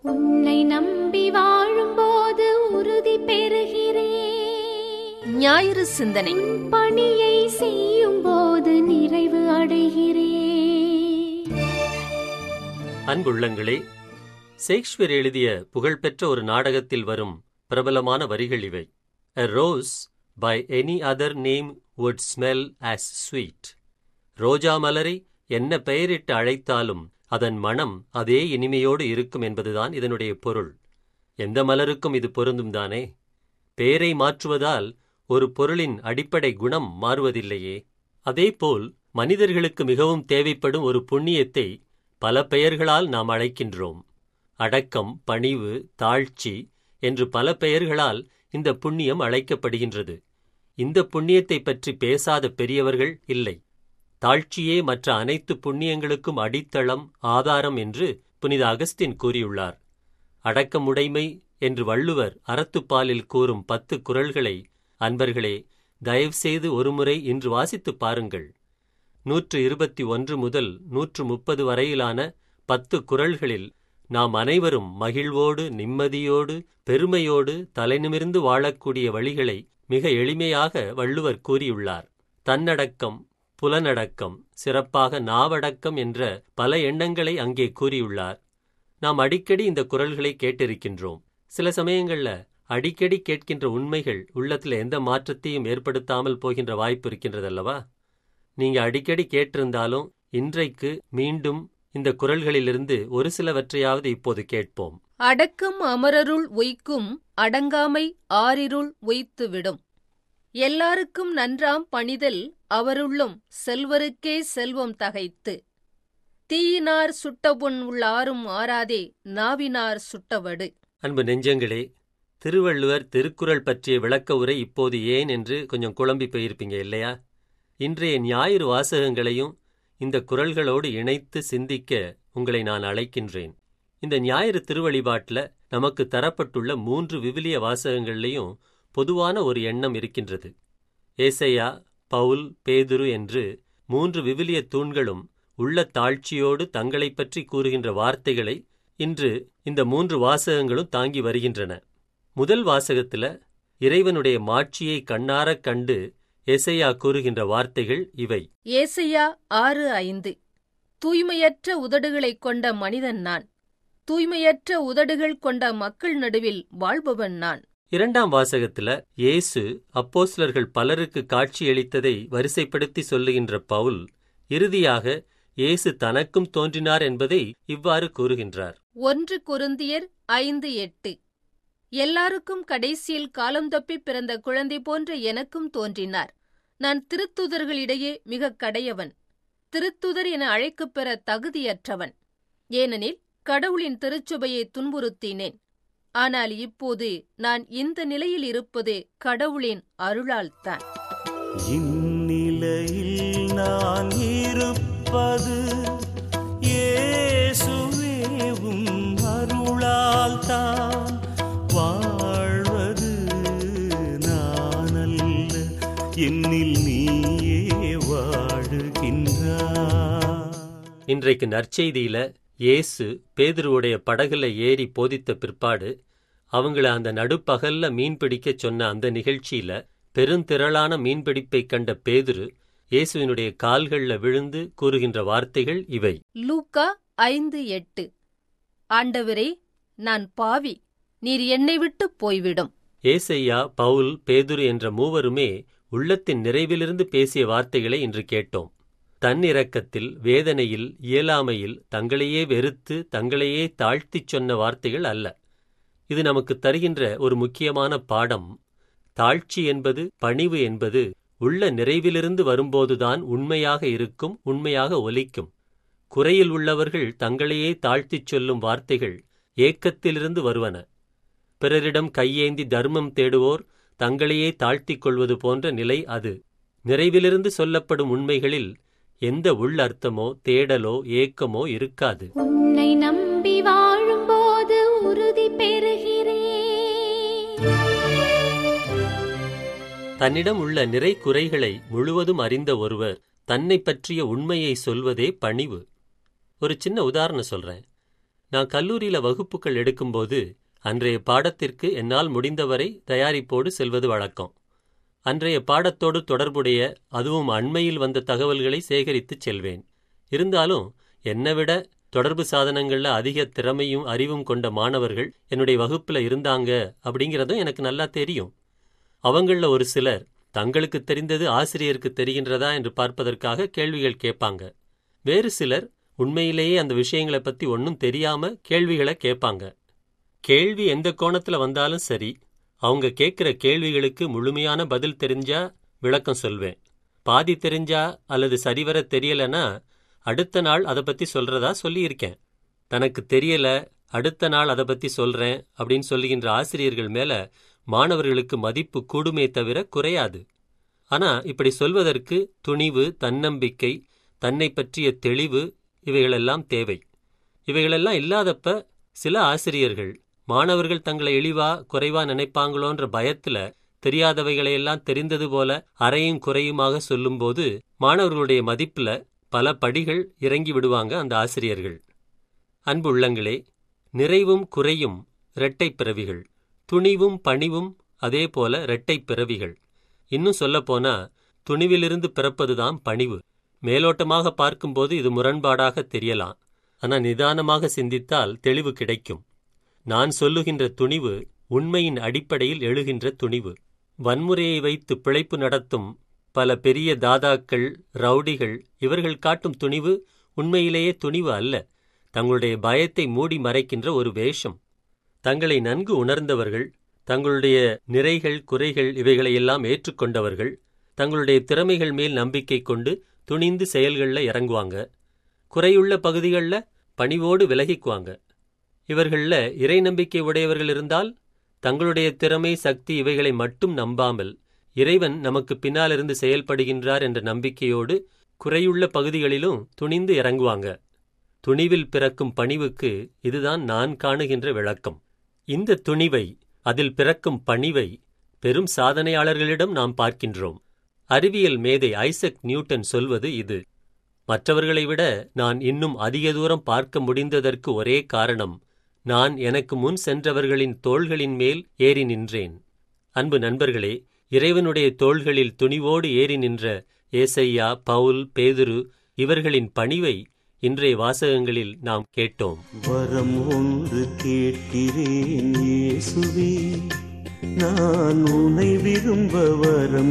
உன்னை நம்பி வாழும்போது உறுதி பெறுகிறேன் ஞாயிறு சிந்தனை உன் பணியை செய்யும் போது நிறைவு அடைகிறேன் அன்புள்ளங்களே ஷேக்ஸ்பியர் எழுதிய புகழ்பெற்ற ஒரு நாடகத்தில் வரும் பிரபலமான வரிகள் இவை a rose by any other name would smell as sweet ரோஜா மலரை என்ன பெயரிட்டு அழைத்தாலும் அதன் மனம் அதே இனிமையோடு இருக்கும் என்பதுதான் இதனுடைய பொருள் எந்த மலருக்கும் இது பொருந்தும் தானே பெயரை மாற்றுவதால் ஒரு பொருளின் அடிப்படை குணம் மாறுவதில்லையே அதேபோல் மனிதர்களுக்கு மிகவும் தேவைப்படும் ஒரு புண்ணியத்தை பல பெயர்களால் நாம் அழைக்கின்றோம் அடக்கம் பணிவு தாழ்ச்சி என்று பல பெயர்களால் இந்த புண்ணியம் அழைக்கப்படுகின்றது இந்த புண்ணியத்தை பற்றி பேசாத பெரியவர்கள் இல்லை தாழ்ச்சியே மற்ற அனைத்து புண்ணியங்களுக்கும் அடித்தளம் ஆதாரம் என்று புனித அகஸ்தின் கூறியுள்ளார் அடக்கமுடைமை என்று வள்ளுவர் அறத்துப்பாலில் கூறும் பத்து குறள்களை அன்பர்களே தயவுசெய்து ஒருமுறை இன்று வாசித்துப் பாருங்கள் நூற்று இருபத்தி ஒன்று முதல் நூற்று முப்பது வரையிலான பத்து குறள்களில் நாம் அனைவரும் மகிழ்வோடு நிம்மதியோடு பெருமையோடு தலைநிமிர்ந்து வாழக்கூடிய வழிகளை மிக எளிமையாக வள்ளுவர் கூறியுள்ளார் தன்னடக்கம் புலனடக்கம் சிறப்பாக நாவடக்கம் என்ற பல எண்ணங்களை அங்கே கூறியுள்ளார் நாம் அடிக்கடி இந்த குரல்களை கேட்டிருக்கின்றோம் சில சமயங்கள்ல அடிக்கடி கேட்கின்ற உண்மைகள் உள்ளத்துல எந்த மாற்றத்தையும் ஏற்படுத்தாமல் போகின்ற வாய்ப்பு இருக்கின்றதல்லவா நீங்க அடிக்கடி கேட்டிருந்தாலும் இன்றைக்கு மீண்டும் இந்த குரல்களிலிருந்து ஒரு சிலவற்றையாவது இப்போது கேட்போம் அடக்கம் அமரருள் உய்க்கும் அடங்காமை ஆரிருள் உய்த்துவிடும் எல்லாருக்கும் நன்றாம் பணிதல் அவருள்ளும் செல்வருக்கே செல்வம் தகைத்து தீயினார் சுட்டபுண் உள்ளாரும் ஆறாதே நாவினார் சுட்டவடு அன்பு நெஞ்சங்களே திருவள்ளுவர் திருக்குறள் பற்றிய விளக்க உரை இப்போது ஏன் என்று கொஞ்சம் குழம்பி போயிருப்பீங்க இல்லையா இன்றைய ஞாயிறு வாசகங்களையும் இந்த குறள்களோடு இணைத்து சிந்திக்க உங்களை நான் அழைக்கின்றேன் இந்த ஞாயிறு திருவழிபாட்டில் நமக்கு தரப்பட்டுள்ள மூன்று விவிலிய வாசகங்கள்லேயும் பொதுவான ஒரு எண்ணம் இருக்கின்றது ஏசையா பவுல் பேதுரு என்று மூன்று விவிலிய தூண்களும் உள்ள தாழ்ச்சியோடு தங்களைப் பற்றி கூறுகின்ற வார்த்தைகளை இன்று இந்த மூன்று வாசகங்களும் தாங்கி வருகின்றன முதல் வாசகத்துல இறைவனுடைய மாட்சியை கண்ணாரக் கண்டு எசையா கூறுகின்ற வார்த்தைகள் இவை ஏசையா ஆறு ஐந்து தூய்மையற்ற உதடுகளைக் கொண்ட மனிதன் நான் தூய்மையற்ற உதடுகள் கொண்ட மக்கள் நடுவில் வாழ்பவன் நான் இரண்டாம் வாசகத்துல இயேசு அப்போஸ்லர்கள் பலருக்கு காட்சியளித்ததை வரிசைப்படுத்தி சொல்லுகின்ற பவுல் இறுதியாக இயேசு தனக்கும் தோன்றினார் என்பதை இவ்வாறு கூறுகின்றார் ஒன்று கொருந்தியர் ஐந்து எட்டு எல்லாருக்கும் கடைசியில் காலம் தப்பி பிறந்த குழந்தை போன்ற எனக்கும் தோன்றினார் நான் திருத்துதர்களிடையே மிகக் கடையவன் திருத்துதர் என அழைக்கப் பெற தகுதியற்றவன் ஏனெனில் கடவுளின் திருச்சுபையை துன்புறுத்தினேன் ஆனால் இப்போது நான் இந்த நிலையில் இருப்பது கடவுளின் அருளால்தான் இந்நிலையில் நான் இருப்பது இயேசுவேவும் அருளால் தான் வாழ்வது நானல்ல என்னில் நீயே வாழுகின்றாய் இன்றைக்கு நற்செய்தியில இயேசு பேதுருவுடைய படகுல ஏறி போதித்த பிற்பாடு அவங்கள அந்த நடுப்பகல்ல மீன் பிடிக்கச் சொன்ன அந்த நிகழ்ச்சியில பெருந்திரளான மீன்பிடிப்பை கண்ட பேதுரு இயேசுவினுடைய கால்கள்ல விழுந்து கூறுகின்ற வார்த்தைகள் இவை லூக்கா ஐந்து எட்டு ஆண்டவரே நான் பாவி நீர் என்னை விட்டுப் போய்விடும் ஏசையா பவுல் பேதுரு என்ற மூவருமே உள்ளத்தின் நிறைவிலிருந்து பேசிய வார்த்தைகளை இன்று கேட்டோம் தன்னிரக்கத்தில் வேதனையில் இயலாமையில் தங்களையே வெறுத்து தங்களையே தாழ்த்திச் சொன்ன வார்த்தைகள் அல்ல இது நமக்கு தருகின்ற ஒரு முக்கியமான பாடம் தாழ்ச்சி என்பது பணிவு என்பது உள்ள நிறைவிலிருந்து வரும்போதுதான் உண்மையாக இருக்கும் உண்மையாக ஒலிக்கும் குறையில் உள்ளவர்கள் தங்களையே தாழ்த்திச் சொல்லும் வார்த்தைகள் ஏக்கத்திலிருந்து வருவன பிறரிடம் கையேந்தி தர்மம் தேடுவோர் தங்களையே தாழ்த்திக் கொள்வது போன்ற நிலை அது நிறைவிலிருந்து சொல்லப்படும் உண்மைகளில் எந்த உள்ளர்த்தமோ தேடலோ ஏக்கமோ இருக்காது உன்னை நம்பி வாழும்போது உறுதி பெறுகிறேன் தன்னிடம் உள்ள நிறை குறைகளை முழுவதும் அறிந்த ஒருவர் தன்னை பற்றிய உண்மையை சொல்வதே பணிவு ஒரு சின்ன உதாரணம் சொல்றேன் நான் கல்லூரியில வகுப்புகள் எடுக்கும்போது அன்றைய பாடத்திற்கு என்னால் முடிந்தவரை தயாரிப்போடு செல்வது வழக்கம் அன்றைய பாடத்தோடு தொடர்புடைய அதுவும் அண்மையில் வந்த தகவல்களை சேகரித்துச் செல்வேன் இருந்தாலும் என்னை விட தொடர்பு சாதனங்கள்ல அதிக திறமையும் அறிவும் கொண்ட மாணவர்கள் என்னுடைய வகுப்புல இருந்தாங்க அப்படிங்கிறதும் எனக்கு நல்லா தெரியும் அவங்கள ஒரு சிலர் தங்களுக்கு தெரிந்தது ஆசிரியருக்கு தெரிகின்றதா என்று பார்ப்பதற்காக கேள்விகள் கேட்பாங்க வேறு சிலர் உண்மையிலேயே அந்த விஷயங்களை பத்தி ஒன்றும் தெரியாம கேள்விகளை கேட்பாங்க கேள்வி எந்த கோணத்துல வந்தாலும் சரி அவங்க கேட்கிற கேள்விகளுக்கு முழுமையான பதில் தெரிஞ்சா விளக்கம் சொல்வேன் பாதி தெரிஞ்சா அல்லது சரிவர தெரியலனா அடுத்த நாள் அதை பத்தி சொல்றதா சொல்லியிருக்கேன் தனக்கு தெரியல அடுத்த நாள் அதை பத்தி சொல்றேன் அப்படின்னு சொல்லுகின்ற ஆசிரியர்கள் மேல மாணவர்களுக்கு மதிப்பு கூடுமே தவிர குறையாது ஆனா இப்படி சொல்வதற்கு துணிவு தன்னம்பிக்கை தன்னை பற்றிய தெளிவு இவைகளெல்லாம் தேவை இவைகளெல்லாம் இல்லாதப்ப சில ஆசிரியர்கள் மாணவர்கள் தங்களை இழிவா குறைவா நினைப்பாங்களோன்ற பயத்துல தெரியாதவைகளையெல்லாம் தெரிந்தது போல அறையும் குறையுமாக சொல்லும்போது மாணவர்களுடைய மதிப்புல பல படிகள் இறங்கி விடுவாங்க அந்த ஆசிரியர்கள் அன்பு உள்ளங்களே நிறைவும் குறையும் இரட்டைப் பிறவிகள் துணிவும் பணிவும் அதே போல இரட்டைப் பிறவிகள் இன்னும் சொல்லப்போனா துணிவிலிருந்து பிறப்பதுதான் பணிவு மேலோட்டமாக பார்க்கும்போது இது முரண்பாடாக தெரியலாம் ஆனா நிதானமாக சிந்தித்தால் தெளிவு கிடைக்கும் நான் சொல்லுகின்ற துணிவு உண்மையின் அடிப்படையில் எழுகின்ற துணிவு வன்முறையை வைத்து பிழைப்பு நடத்தும் பல பெரிய தாதாக்கள் ரவுடிகள் இவர்கள் காட்டும் துணிவு உண்மையிலேயே துணிவு அல்ல தங்களுடைய பயத்தை மூடி மறைக்கின்ற ஒரு வேஷம் தங்களை நன்கு உணர்ந்தவர்கள் தங்களுடைய நிறைகள் குறைகள் இவைகளையெல்லாம் ஏற்றுக்கொண்டவர்கள் தங்களுடைய திறமைகள் மேல் நம்பிக்கை கொண்டு துணிந்து செயல்களில் இறங்குவாங்க குறையுள்ள பகுதிகளில் பணிவோடு விலகிக்குவாங்க இவர்களில் இறை நம்பிக்கை உடையவர்கள் இருந்தால் தங்களுடைய திறமை சக்தி இவைகளை மட்டும் நம்பாமல் இறைவன் நமக்கு பின்னாலிருந்து செயல்படுகின்றார் என்ற நம்பிக்கையோடு குறையுள்ள பகுதிகளிலும் துணிந்து இறங்குவாங்க துணிவில் பிறக்கும் பணிவுக்கு இதுதான் நான் காணுகின்ற விளக்கம் இந்த துணிவை அதில் பிறக்கும் பணிவை பெரும் சாதனையாளர்களிடம் நாம் பார்க்கின்றோம் அறிவியல் மேதை ஐசக் நியூட்டன் சொல்வது இது மற்றவர்களை விட நான் இன்னும் அதிக தூரம் பார்க்க முடிந்ததற்கு ஒரே காரணம் நான் எனக்கு முன் சென்றவர்களின் தோள்களின் மேல் ஏறி நின்றேன் அன்பு நண்பர்களே இறைவனுடைய தோள்களில் துணிவோடு ஏறி நின்ற ஏசையா பவுல் பேதுரு இவர்களின் பணிவை இன்றைய வாசகங்களில் நாம் கேட்டோம் வரம் ஒன்று கேட்கிறேன் இயேசுவே நான் உன்னை விரும்ப வரம்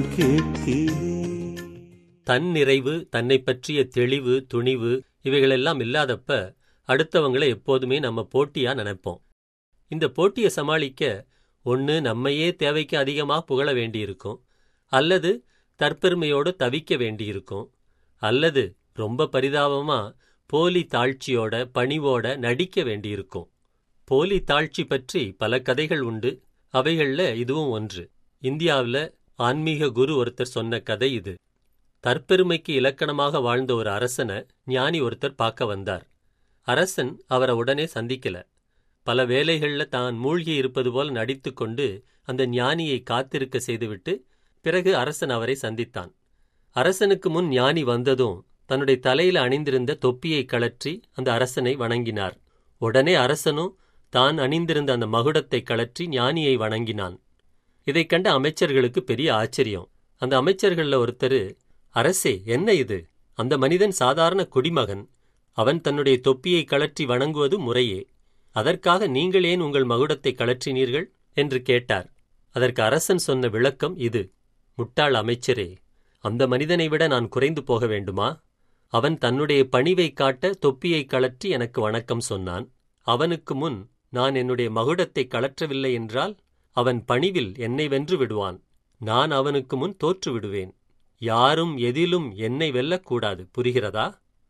கேட்கிறேன் தன் நிறைவு தன்னை பற்றிய தெளிவு துணிவு இவைகளெல்லாம் இல்லாதப்ப அடுத்தவங்களை எப்போதுமே நம்ம போட்டியா நினைப்போம் இந்த போட்டியை சமாளிக்க ஒன்று நம்மையே தேவைக்கு அதிகமாக புகழ வேண்டியிருக்கும் அல்லது தற்பெருமையோடு தவிக்க வேண்டியிருக்கும் அல்லது ரொம்ப பரிதாபமா போலி தாழ்ச்சியோட பணிவோட நடிக்க வேண்டியிருக்கும் போலி தாழ்ச்சி பற்றி பல கதைகள் உண்டு அவைகள்ல இதுவும் ஒன்று இந்தியாவில் ஆன்மீக குரு ஒருத்தர் சொன்ன கதை இது தற்பெருமைக்கு இலக்கணமாக வாழ்ந்த ஒரு அரசனை ஞானி ஒருத்தர் பார்க்க வந்தார் அரசன் அவரை உடனே சந்திக்கல பல வேலைகள்ல தான் மூழ்கி இருப்பது போல நடித்துக்கொண்டு அந்த ஞானியை காத்திருக்க செய்துவிட்டு பிறகு அரசன் அவரை சந்தித்தான் அரசனுக்கு முன் ஞானி வந்ததும் தன்னுடைய தலையில அணிந்திருந்த தொப்பியை கழற்றி அந்த அரசனை வணங்கினார் உடனே அரசனும் தான் அணிந்திருந்த அந்த மகுடத்தை கழற்றி ஞானியை வணங்கினான் இதைக் கண்ட அமைச்சர்களுக்கு பெரிய ஆச்சரியம் அந்த அமைச்சர்கள்ல ஒருத்தர் அரசே என்ன இது அந்த மனிதன் சாதாரண குடிமகன் அவன் தன்னுடைய தொப்பியை கழற்றி வணங்குவது முறையே அதற்காக நீங்கள் ஏன் உங்கள் மகுடத்தை கழற்றினீர்கள் என்று கேட்டார் அதற்கு அரசன் சொன்ன விளக்கம் இது முட்டாள் அமைச்சரே அந்த மனிதனை விட நான் குறைந்து போக வேண்டுமா அவன் தன்னுடைய பணிவை காட்ட தொப்பியை கழற்றி எனக்கு வணக்கம் சொன்னான் அவனுக்கு முன் நான் என்னுடைய மகுடத்தை கழற்றவில்லை என்றால் அவன் பணிவில் என்னை வென்று விடுவான் நான் அவனுக்கு முன் தோற்று விடுவேன் யாரும் எதிலும் என்னை வெல்லக்கூடாது புரிகிறதா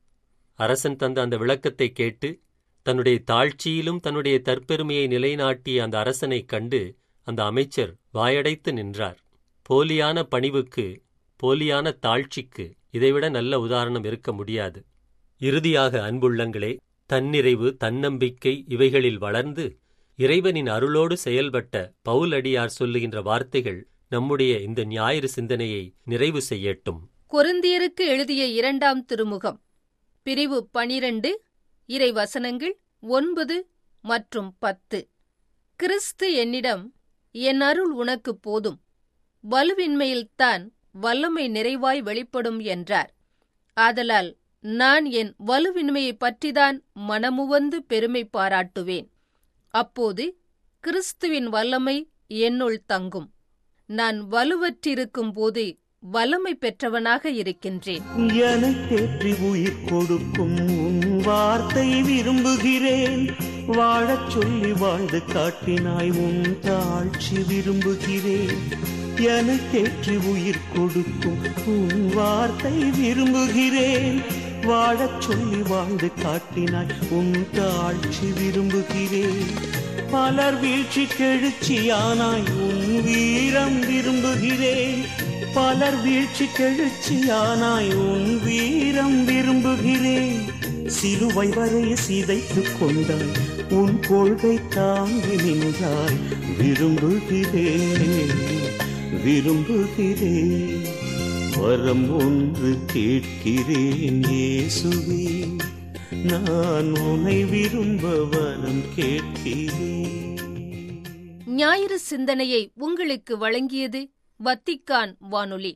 அரசன் தந்த அந்த விளக்கத்தை கேட்டு தன்னுடைய தாழ்ச்சியிலும் தன்னுடைய தற்பெருமையை நிலைநாட்டிய அந்த அரசனைக் கண்டு அந்த அமைச்சர் வாயடைத்து நின்றார் போலியான பணிவுக்கு போலியான தாழ்ச்சிக்கு இதைவிட நல்ல உதாரணம் இருக்க முடியாது இறுதியாக அன்புள்ளங்களே தன்னிறைவு தன்னம்பிக்கை இவைகளில் வளர்ந்து இறைவனின் அருளோடு செயல்பட்ட பவுலடியார் சொல்லுகின்ற வார்த்தைகள் நம்முடைய இந்த ஞாயிறு சிந்தனையை நிறைவு செய்யட்டும் கொரிந்தியருக்கு எழுதிய இரண்டாம் திருமுகம் பிரிவு பனிரண்டு இறை வசனங்கள் ஒன்பது மற்றும் பத்து கிறிஸ்து என்னிடம் என் அருள் உனக்கு போதும் வலுவின்மையில்தான் வல்லமை நிறைவாய் வெளிப்படும் என்றார் ஆதலால் நான் என் வலுவின்மையைப் பற்றிதான் மனமுவந்து பெருமை பாராட்டுவேன் அப்போது கிறிஸ்துவின் வல்லமை என்னுள் தங்கும் நான் வலுவற்றிருக்கும் போது வல்லமை பெற்றவனாக இருக்கின்றேன் என்னை தேற்றி உயிர் கொடுக்கும் உன் வார்த்தை விரும்புகிறேன் வாழச் சொல்லி வாழ்ந்து காட்டினாய் உன் தாழ்ச்சி விரும்புகிறேன் என்னை தேற்றி உயிர் கொடுக்கும் உன் வார்த்தை விரும்புகிறேன் வாழச் சொல்லி வாழ்ந்து காட்டினாய் உன் தாழ்ச்சி விரும்புகிறேன் பலர் வீழ்ச்சி கெழுச்சியானாய் உன் வீரம் விரும்புகிறேன் பலர் வீழ்ச்சி கெழுச்சியானாய் உன் வீரம் விரும்புகிறேன் சிலுவை வரைய சிதைத்துக் கொண்டாய் உன் கொள்கை தாங்கி நின்றாய் விரும்புகிறேன் விரும்புகிறேன் வரம் ஒன்று கேட்கிறேன் இயேசுவே நான் உன்னை விரும்ப வரம் கேட்கிறேன் ஞாயிறு சிந்தனையை உங்களுக்கு வழங்கியது வத்திக்கான் வானொலி